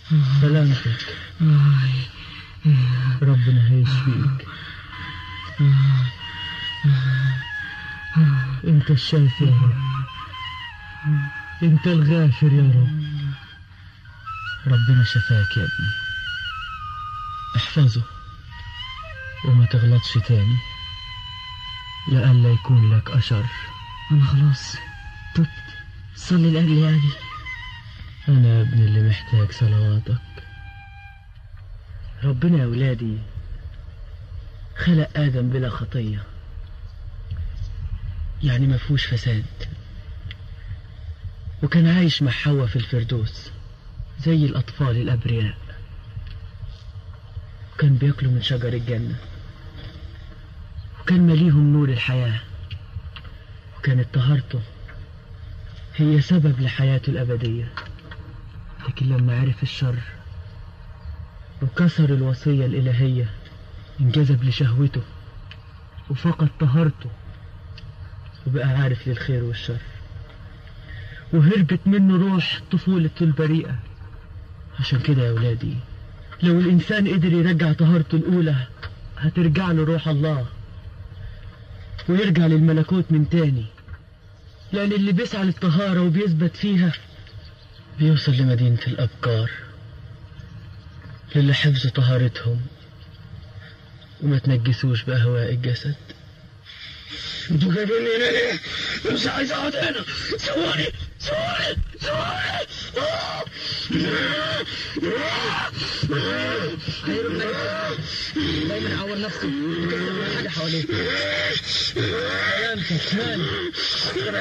سلامتك ربنا هيشفيك انت الشافي يا رب انت الغافر يا رب ربنا شفاك يا ابني احفظه وما تغلطش تاني لئلا يكون لك أشر أنا خلاص تبت صلي لأجلي يا أبي أنا يا ابني اللي محتاج صلواتك ربنا يا ولادي خلق آدم بلا خطية يعني ما فيهوش فساد وكان عايش مع حواء في الفردوس زي الأطفال الأبرياء وكان بياكلوا من شجر الجنة وكان مليهم نور الحياة وكانت طهارته هي سبب لحياته الأبدية لكن لما عرف الشر وكسر الوصية الإلهية انجذب لشهوته وفقد طهارته وبقى عارف للخير والشر وهربت منه روح طفولته البريئة عشان كده يا ولادي لو الإنسان قدر يرجع طهارته الأولى هترجع له روح الله ويرجع للملكوت من تاني لأن اللي بيسعى للطهارة وبيثبت فيها بيوصل لمدينة الأبكار للي حفظوا طهارتهم وما تنجسوش بأهواء الجسد انتوا جايبيني هنا ليه؟ مش عايز اقعد هنا سووني سووني سووني دايما يعور نفسه حاجة حواليه سلامتك مالك